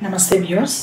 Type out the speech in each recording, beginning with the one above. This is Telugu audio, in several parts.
నమస్తే వ్యూవర్స్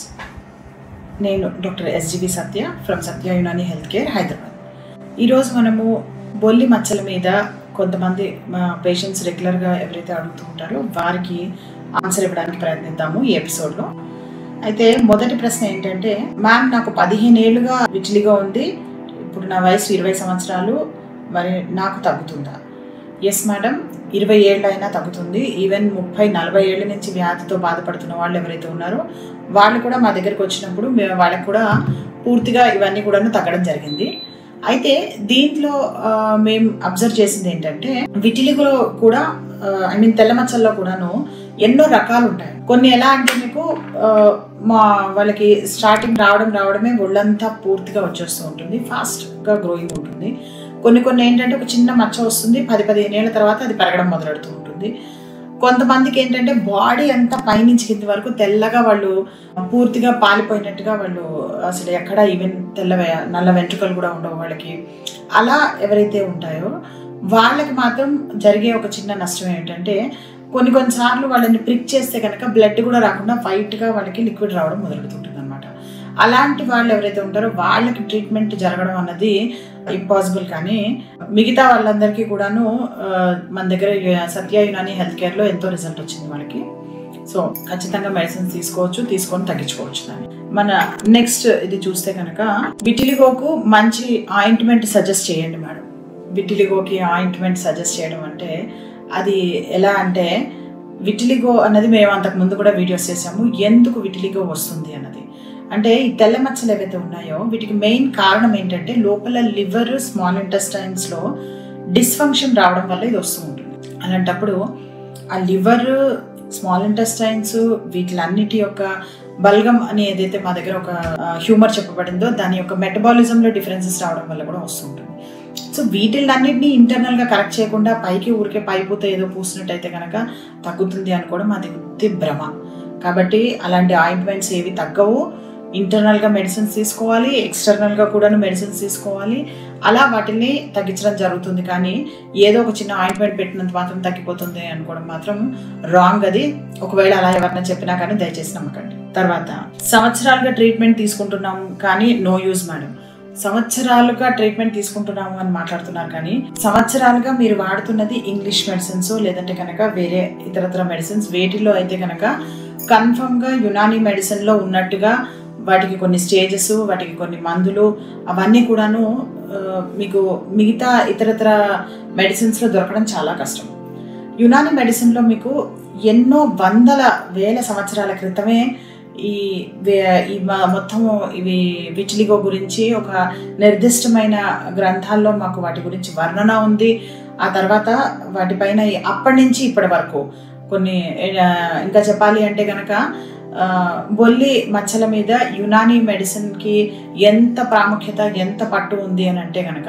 నేను doctor SGV Satya from Satya Unani health care Hyderabad ఈరోజు మనము బొల్లి మచ్చల మీద కొంతమంది మా పేషెంట్స్ రెగ్యులర్గా ఎవరైతే అడుగుతూ ఉంటారో వారికి ఆన్సర్ ఇవ్వడానికి ప్రయత్నిద్దాము ఈ ఎపిసోడ్లో అయితే మొదటి ప్రశ్న ఏంటంటే మ్యామ్ నాకు పదిహేను ఏళ్ళుగా విచిలిగా ఉంది ఇప్పుడు నా వయసు ఇరవై సంవత్సరాలు మరి నాకు తగ్గుతుందా ఎస్ మేడం ఇరవై ఏళ్ళు అయినా తగ్గుతుంది ఈవెన్ ముప్పై నలభై ఏళ్ళ నుంచి వ్యాధితో బాధపడుతున్న వాళ్ళు ఎవరైతే ఉన్నారో వాళ్ళు కూడా మా దగ్గరికి వచ్చినప్పుడు మేము వాళ్ళకి కూడా పూర్తిగా ఇవన్నీ కూడా తగ్గడం జరిగింది అయితే దీంట్లో ఆ, మేము అబ్జర్వ్ చేసింది ఏంటంటే విటిలిగలో కూడా ఐ మీన్ తెల్ల మచ్చల్లో కూడాను ఎన్నో రకాలు ఉంటాయి కొన్ని ఎలా అంటే మీకు ఆ, మా వాళ్ళకి స్టార్టింగ్ రావడం రావడమే ఒళ్ళంతా పూర్తిగా వచ్చేస్తూ ఉంటుంది ఫాస్ట్గా గ్రోయింగ్ ఉంటుంది కొన్ని కొన్ని ఏంటంటే ఒక చిన్న మచ్చ వస్తుంది పది పదిహేను ఏళ్ళ తర్వాత అది పెరగడం మొదలెడుతూ ఉంటుంది కొంతమందికి ఏంటంటే బాడీ అంతా పైనుంచి కింది వరకు తెల్లగా వాళ్ళు పూర్తిగా పాలిపోయినట్టుగా వాళ్ళు అసలు ఎక్కడ ఈవెన్ తెల్ల వె- నల్ల వెంట్రుకలు కూడా ఉండవు వాళ్ళకి అలా ఎవరైతే ఉంటాయో వాళ్ళకి మాత్రం జరిగే ఒక చిన్న నష్టం ఏంటంటే కొన్ని కొన్నిసార్లు వాళ్ళని ప్రిక్ చేస్తే కనుక బ్లడ్ కూడా రాకుండా వైట్గా వాళ్ళకి లిక్విడ్ రావడం మొదలెడుతుంటుంది అనమాట అలాంటి వాళ్ళు ఎవరైతే ఉంటారో వాళ్ళకి ట్రీట్మెంట్ జరగడం అన్నది ఇంపాసిబుల్ కానీ మిగతా వాళ్ళందరికీ కూడాను ఆ, మన దగ్గర యు- సత్య యునాని హెల్త్ కేర్లో ఎంతో రిజల్ట్ వచ్చింది వాళ్ళకి సో ఖచ్చితంగా మెడిసిన్స్ తీసుకోవచ్చు తీసుకొని తగ్గించుకోవచ్చు దాన్ని మన నెక్స్ట్ ఇది చూస్తే కనుక విటిలిగోకు మంచి ఆయింట్మెంట్ సజెస్ట్ చేయండి మేడం విటిలిగోకి ఆయింట్మెంట్ సజెస్ట్ చేయడం అంటే అది ఎలా అంటే విటిలిగో అన్నది మేము అంతకు ముందు కూడా వీడియోస్ చేసాము ఎందుకు విటిలిగో వస్తుంది అన్నది అంటే ఈ తెల్ల మచ్చలు ఏవైతే ఉన్నాయో వీటికి మెయిన్ కారణం ఏంటంటే లోపల లివర్ స్మాల్ ఇంటెస్టైన్స్లో డిస్ఫంక్షన్ రావడం వల్ల ఇది వస్తూ ఉంటుంది అలాంటప్పుడు ఆ లివర్ స్మాల్ ఇంటెస్టైన్స్ వీటిలన్నిటి యొక్క బల్గం అని ఏదైతే మా దగ్గర ఒక హ్యూమర్ చెప్పబడిందో దాని యొక్క మెటబాలిజంలో డిఫరెన్సెస్ రావడం వల్ల కూడా వస్తుంటుంది సో వీటిలన్నిటిని ఇంటర్నల్గా కరెక్ట్ చేయకుండా పైకి ఊరికే పైపోతే ఏదో పూసినట్టయితే కనుక తగ్గుతుంది అనుకోవడం అది ఉత్తి భ్రమ కాబట్టి అలాంటి ఆయింట్మెంట్స్ ఏవి తగ్గవు ఇంటర్నల్గా మెడిసిన్స్ తీసుకోవాలి ఎక్స్టర్నల్గా కూడా మెడిసిన్స్ తీసుకోవాలి అలా వాటిని తగ్గించడం జరుగుతుంది కానీ ఏదో ఒక చిన్న ఆయింట్మెంట్ పెట్టినంత మాత్రం తగ్గిపోతుంది అనుకోవడం మాత్రం రాంగ్ అది ఒకవేళ అలా ఎవరైనా చెప్పినా కానీ దయచేసి నమ్మకండి తర్వాత సంవత్సరాలుగా ట్రీట్మెంట్ తీసుకుంటున్నాం కానీ నో యూజ్ మేడం సంవత్సరాలుగా ట్రీట్మెంట్ తీసుకుంటున్నాము అని మాట్లాడుతున్నారు కానీ సంవత్సరాలుగా మీరు వాడుతున్నది ఇంగ్లీష్ మెడిసిన్స్ లేదంటే కనుక వేరే ఇతరత్ర మెడిసిన్స్ వేటిలో అయితే కనుక కన్ఫర్మ్గా యునానీ మెడిసిన్లో ఉన్నట్టుగా వాటికి కొన్ని స్టేజెస్ వాటికి కొన్ని మందులు అవన్నీ కూడాను ఆ, మీకు మిగతా ఇతరత్ర మెడిసిన్స్లో దొరకడం చాలా కష్టం యునాని మెడిసిన్లో మీకు ఎన్నో వందల వేల సంవత్సరాల క్రితమే ఈ వే- ఈ మ- మొత్తం ఇవి విటిలిగో గురించి ఒక నిర్దిష్టమైన గ్రంథాల్లో మాకు వాటి గురించి వర్ణన ఉంది ఆ తర్వాత వాటిపైన ఈ- అప్పటి నుంచి ఇప్పటి వరకు కొన్ని ఆ, ఇంకా చెప్పాలి అంటే కనుక ఆ, బొల్లి మచ్చల మీద యునానీ మెడిసిన్కి ఎంత ప్రాముఖ్యత ఎంత పట్టు ఉంది అని అంటే కనుక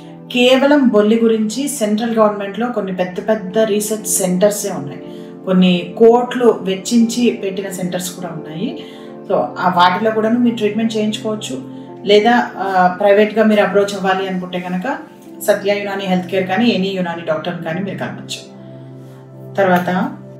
కేవలం బొల్లి గురించి సెంట్రల్ గవర్నమెంట్లో కొన్ని పెద్ద పెద్ద రీసెర్చ్ సెంటర్సే ఉన్నాయి కొన్ని కోట్లు వెచ్చించి పెట్టిన సెంటర్స్ కూడా ఉన్నాయి సో ఆ వాటిలో కూడాను మీరు ట్రీట్మెంట్ చేయించుకోవచ్చు లేదా ఆ, ప్రైవేట్గా మీరు అప్రోచ్ అవ్వాలి అనుకుంటే కనుక సత్య యునాని హెల్త్ కేర్ కానీ ఎనీ యునాని డాక్టర్ని కానీ మీరు కలవచ్చు తర్వాత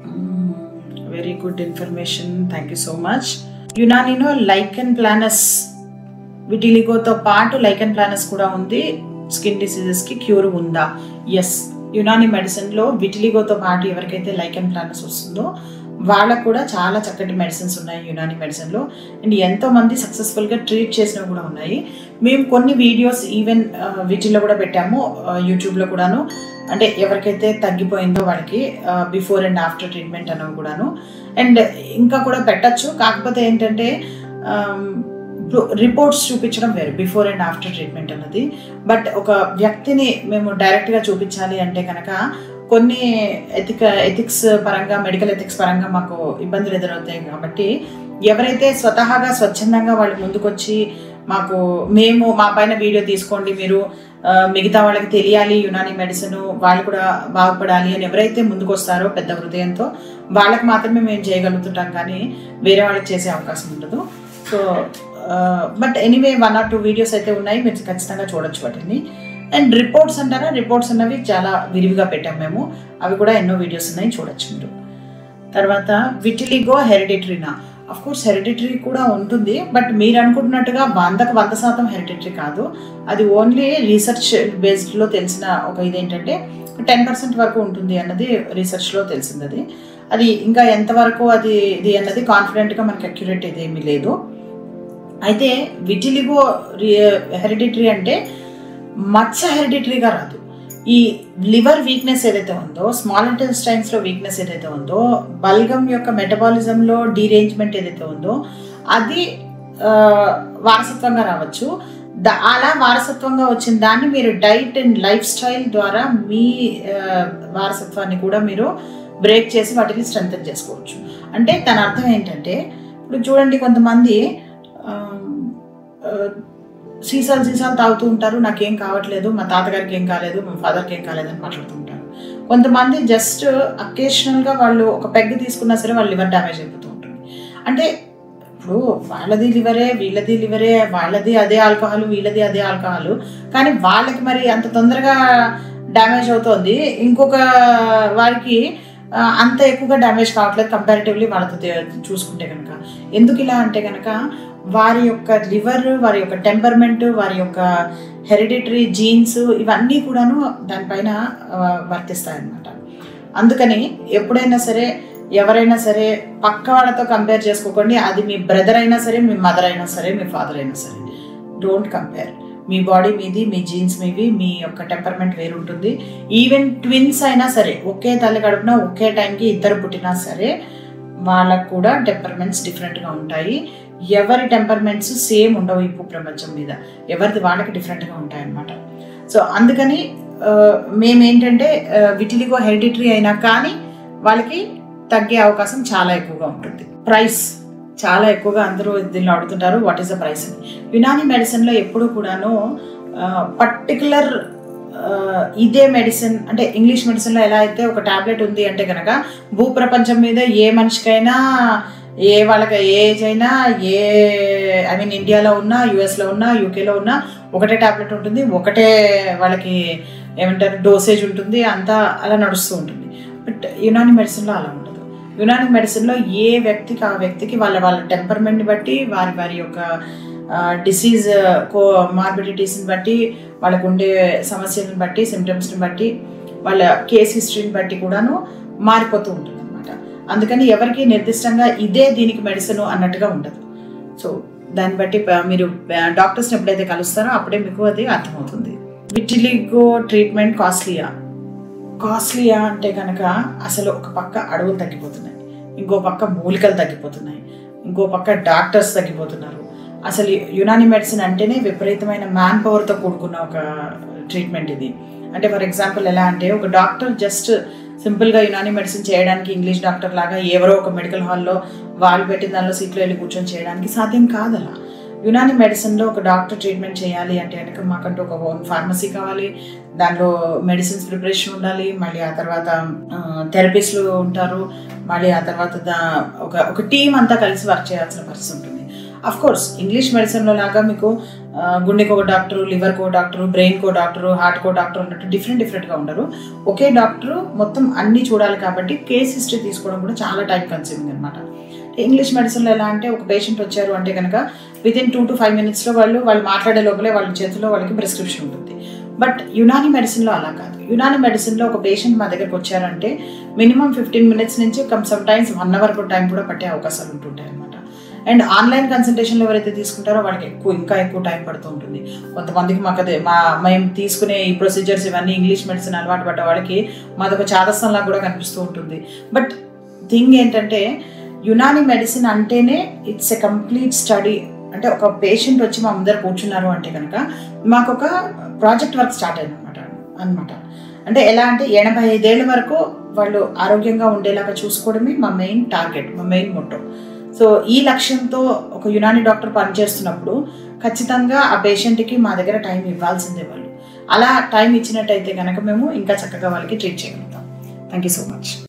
very good information thank you so much యునానీలో లైకన్ ప్లానస్ విటిలిగోతో పాటు లైకన్ ప్లానస్ కూడా ఉంది స్కిన్ డిసీజెస్కి క్యూర్ ఉందా ఎస్ యునాని మెడిసిన్లో విటిలిగోతో పాటు ఎవరికైతే లైకన్ ప్లానస్ వస్తుందో వాళ్ళకు కూడా చాలా చక్కటి మెడిసిన్స్ ఉన్నాయి యునాని మెడిసిన్లో అండ్ ఎంతో మంది సక్సెస్ఫుల్గా ట్రీట్ చేసినవి కూడా ఉన్నాయి మేము కొన్ని వీడియోస్ ఈవెన్ వీటిల్లో కూడా పెట్టాము ఆ, యూట్యూబ్లో కూడాను అంటే ఎవరికైతే తగ్గిపోయిందో వాళ్ళకి బిఫోర్ అండ్ ఆఫ్టర్ ట్రీట్మెంట్ అనేవి కూడాను అండ్ ఇంకా కూడా పెట్టచ్చు కాకపోతే ఏంటంటే ఆమ్, ఇప్పుడు రిపోర్ట్స్ చూపించడం వేరు బిఫోర్ అండ్ ఆఫ్టర్ ట్రీట్మెంట్ అన్నది బట్ ఒక వ్యక్తిని మేము డైరెక్ట్గా చూపించాలి అంటే కనుక కొన్ని ఎథిక ఎథిక్స్ పరంగా మెడికల్ ఎథిక్స్ పరంగా మాకు ఇబ్బందులు ఎదురవుతాయి కాబట్టి ఎవరైతే స్వతహాగా స్వచ్ఛందంగా వాళ్ళు ముందుకొచ్చి మాకు మేము మా పైన వీడియో తీసుకోండి మీరు ఆ, మిగతా వాళ్ళకి తెలియాలి యునాని మెడిసిన్ వాళ్ళు కూడా బాగుపడాలి అని ఎవరైతే ముందుకు వస్తారో పెద్ద హృదయంతో వాళ్ళకి మాత్రమే మేము చేయగలుగుతుంటాం కానీ వేరే వాళ్ళకి చేసే అవకాశం ఉండదు so but anyway one or two videos అయితే ఉన్నాయి మీరు ఖచ్చితంగా చూడొచ్చు వాటిని అండ్ రిపోర్ట్స్ అంటారా రిపోర్ట్స్ అన్నవి చాలా విరివిగా పెట్టాం మేము అవి కూడా ఎన్నో వీడియోస్ ఉన్నాయి చూడొచ్చు మీరు తర్వాత విటిలిగో హెరిడిటరీనా అఫ్ కోర్స్ హెరిడిటరీ కూడా ఉంటుంది బట్ మీరు అనుకుంటున్నట్టుగా వందకు వంద శాతం హెరిడిటరీ కాదు అది ఓన్లీ రీసెర్చ్ బేస్డ్లో తెలిసిన ఒక ఇదేంటంటే టెన్ పర్సెంట్ వరకు ఉంటుంది అన్నది రీసెర్చ్లో తెలిసింది అది అది ఇంకా ఎంతవరకు అది ఇది అన్నది కాన్ఫిడెంట్గా మనకి అక్యురేట్ ఇది ఏమీ లేదు అయితే విటిలిగో హెరిడిటరీ అంటే మచ్చ హెరిడిటరీగా రాదు ఈ లివర్ వీక్నెస్ ఏదైతే ఉందో స్మాల్ ఇంటెస్టైన్స్లో వీక్నెస్ ఏదైతే ఉందో బల్గం యొక్క మెటబాలిజంలో డీరేంజ్మెంట్ ఏదైతే ఉందో అది వారసత్వంగా రావచ్చు ద అలా వారసత్వంగా వచ్చిన దాన్ని మీరు డైట్ అండ్ లైఫ్ స్టైల్ ద్వారా మీ వారసత్వాన్ని కూడా మీరు బ్రేక్ చేసి వాటిని స్ట్రెంథన్ చేసుకోవచ్చు అంటే దాని అర్థం ఏంటంటే ఇప్పుడు చూడండి కొంతమంది సీసాలు సీసాలు తాగుతూ ఉంటారు నాకేం కావట్లేదు మా తాతగారికి ఏం కాలేదు మా ఫాదర్కి ఏం కాలేదు అని మాట్లాడుతూ ఉంటారు కొంతమంది జస్ట్ అకేషనల్గా వాళ్ళు ఒక పెగ్ తీసుకున్నా సరే వాళ్ళు లివర్ డ్యామేజ్ అయిపోతూ ఉంటుంది అంటే ఇప్పుడు వాళ్ళది లివరే వీళ్ళది లివరే వాళ్ళది అదే ఆల్కహాల్ వీళ్ళది అదే ఆల్కహాల్ కానీ వాళ్ళకి మరి అంత తొందరగా డ్యామేజ్ అవుతోంది ఇంకొక వారికి అంత ఎక్కువగా డ్యామేజ్ కావట్లేదు కంపారిటివ్లీ వాళ్ళతో చూసుకుంటే కనుక ఎందుకు ఇలా అంటే కనుక వారి యొక్క లివర్ వారి యొక్క టెంపర్మెంట్ వారి యొక్క హెరిడిటరీ జీన్స్ ఇవన్నీ కూడాను దానిపైన వర్తిస్తాయి అన్నమాట అందుకని ఎప్పుడైనా సరే ఎవరైనా సరే పక్క వాళ్ళతో కంపేర్ చేసుకోకండి అది మీ బ్రదర్ అయినా సరే మీ మదర్ అయినా సరే మీ ఫాదర్ అయినా సరే డోంట్ కంపేర్ మీ బాడీ మీది మీ జీన్స్ మీవి మీ యొక్క టెంపర్మెంట్ వేరు ఉంటుంది ఈవెన్ ట్విన్స్ అయినా సరే ఒకే తల్లి గడుపున ఒకే టైంకి ఇద్దరు పుట్టినా సరే వాళ్ళకు కూడా టెంపర్మెంట్స్ డిఫరెంట్గా ఉంటాయి ఎవరి టెంపర్మెంట్స్ సేమ్ ఉండవు ఈ ప్రపంచం మీద ఎవరిది వాళ్ళకి డిఫరెంట్గా ఉంటాయి అన్నమాట సో అందుకని మేమేంటంటే విటిలిగో హెరిడిటరీ అయినా కానీ వాళ్ళకి తగ్గే అవకాశం చాలా ఎక్కువగా ఉంటుంది ప్రైస్ చాలా ఎక్కువగా అందరూ దీనిలో అడుగుతుంటారు వాట్ ఈస్ ద ప్రైస్ అని యునాని మెడిసిన్లో ఎప్పుడు కూడాను పర్టికులర్ ఇదే మెడిసిన్ అంటే ఇంగ్లీష్ మెడిసిన్లో ఎలా అయితే ఒక టాబ్లెట్ ఉంది అంటే కనుక భూప్రపంచం మీద ఏ మనిషికైనా ఏ వాళ్ళకి ఏ ఏజ్ అయినా ఏ ఐ మీన్ ఇండియాలో ఉన్నా యూఎస్లో ఉన్నా యూకేలో ఉన్నా ఒకటే టాబ్లెట్ ఉంటుంది ఒకటే వాళ్ళకి ఏమంటారు డోసేజ్ ఉంటుంది అంతా అలా నడుస్తూ ఉంటుంది బట్ యునాని మెడిసిన్లో అలా ఉండదు యునాని మెడిసిన్లో ఏ వ్యక్తికి ఆ వ్యక్తికి వాళ్ళ వాళ్ళ టెంపర్మెంట్ని బట్టి వారి వారి యొక్క డిసీజ్ కో మార్బిడిటీస్ని బట్టి వాళ్ళకు ఉండే సమస్యలను బట్టి సిమ్టమ్స్ని బట్టి వాళ్ళ కేస్ హిస్టరీని బట్టి కూడాను మారిపోతూ ఉంటుంది అనమాట అందుకని ఎవరికి నిర్దిష్టంగా ఇదే దీనికి మెడిసిన్ అన్నట్టుగా ఉండదు సో దాన్ని బట్టి మీరు డాక్టర్స్ని ఎప్పుడైతే కలుస్తారో అప్పుడే మీకు అది అర్థమవుతుంది విటిలిగో ట్రీట్మెంట్ కాస్ట్లీయా కాస్ట్లీయా అంటే కనుక అసలు ఒక పక్క అడవులు తగ్గిపోతున్నాయి ఇంకో పక్క మూలికలు తగ్గిపోతున్నాయి ఇంకో పక్క డాక్టర్స్ తగ్గిపోతున్నారు అసలు యునాని మెడిసిన్ అంటేనే విపరీతమైన మ్యాన్ పవర్తో కూడుకున్న ఒక ట్రీట్మెంట్ ఇది అంటే ఫర్ ఎగ్జాంపుల్ ఎలా అంటే ఒక డాక్టర్ జస్ట్ సింపుల్గా యునాని మెడిసిన్ చేయడానికి ఇంగ్లీష్ డాక్టర్ లాగా ఎవరో ఒక మెడికల్ హాల్లో వాళ్ళు పెట్టిన దానిలో సీట్లో వెళ్ళి కూర్చొని చేయడానికి సాధ్యం కాదు అలా యునాని మెడిసిన్లో ఒక డాక్టర్ ట్రీట్మెంట్ చేయాలి అంటే కనుక మాకంటూ ఒక ఓన్ ఫార్మసీ కావాలి దానిలో మెడిసిన్స్ ప్రిపరేషన్ ఉండాలి మళ్ళీ ఆ తర్వాత థెరపిస్టులు ఉంటారు మళ్ళీ ఆ తర్వాత దా ఒక ఒక టీం అంతా కలిసి వర్క్ చేయాల్సిన పరిస్థితి ఉంటుంది అఫ్ కోర్స్ ఇంగ్లీష్ మెడిసిన్లో లాగా మీకు గుండెకో డాక్టరు లివర్కో డాక్టరు బ్రెయిన్కో డాక్టరు హార్ట్కో డాక్టర్ ఉన్నట్టు డిఫరెంట్ డిఫరెంట్గా ఉండరు ఒకే డాక్టరు మొత్తం అన్నీ చూడాలి కాబట్టి కేస్ హిస్టరీ తీసుకోవడం కూడా చాలా టైం కన్స్యూమింగ్ అనమాట ఇంగ్లీష్ మెడిసిన్లో ఎలా అంటే ఒక పేషెంట్ వచ్చారు అంటే కనుక within two to five మినిట్స్లో వాళ్ళు వాళ్ళు మాట్లాడే లోపలే వాళ్ళ చేతిలో వాళ్ళకి ప్రిస్క్రిప్షన్ ఉంటుంది బట్ యునాని మెడిసిన్లో అలా కాదు యునాని మెడిసిన్లో ఒక పేషెంట్ మా దగ్గరకు వచ్చారంటే మినిమం ఫిఫ్టీన్ మినిట్స్ నుంచి sometimes one hour time కూడా పట్టే అవకాశాలు ఉంటుంటాయి అనమాట అండ్ ఆన్లైన్ కన్సల్టేషన్లో ఎవరైతే తీసుకుంటారో వాళ్ళకి ఎక్కువ ఇంకా ఎక్కువ టైం పడుతూ ఉంటుంది కొంతమందికి మాకు అదే మా మేము తీసుకునే ఈ ప్రొసీజర్స్ ఇవన్నీ ఇంగ్లీష్ మెడిసిన్ అలవాటు పడ్డ వాళ్ళకి మాదొక చాదస్తంలా కూడా కనిపిస్తూ ఉంటుంది బట్ థింగ్ ఏంటంటే యునాని మెడిసిన్ అంటేనే ఇట్స్ ఎ కంప్లీట్ స్టడీ అంటే ఒక పేషెంట్ వచ్చి మా ముందర కూర్చున్నారు అంటే కనుక మాకు ఒక ప్రాజెక్ట్ వర్క్ స్టార్ట్ అయింది అనమాట అనమాట అంటే ఎలా అంటే ఎనభై ఐదేళ్ల వరకు వాళ్ళు ఆరోగ్యంగా ఉండేలాగా చూసుకోవడమే మా మెయిన్ టార్గెట్ మా మెయిన్ మొట్టో సో ఈ లక్ష్యంతో ఒక యునాని డాక్టర్ పనిచేస్తున్నప్పుడు ఖచ్చితంగా ఆ పేషెంట్కి మా దగ్గర టైం ఇవ్వాల్సిందే వాళ్ళు అలా టైం ఇచ్చినట్టయితే కనుక మేము ఇంకా చక్కగా వాళ్ళకి ట్రీట్ చేయగలుగుతాం థ్యాంక్ యూ సో మచ్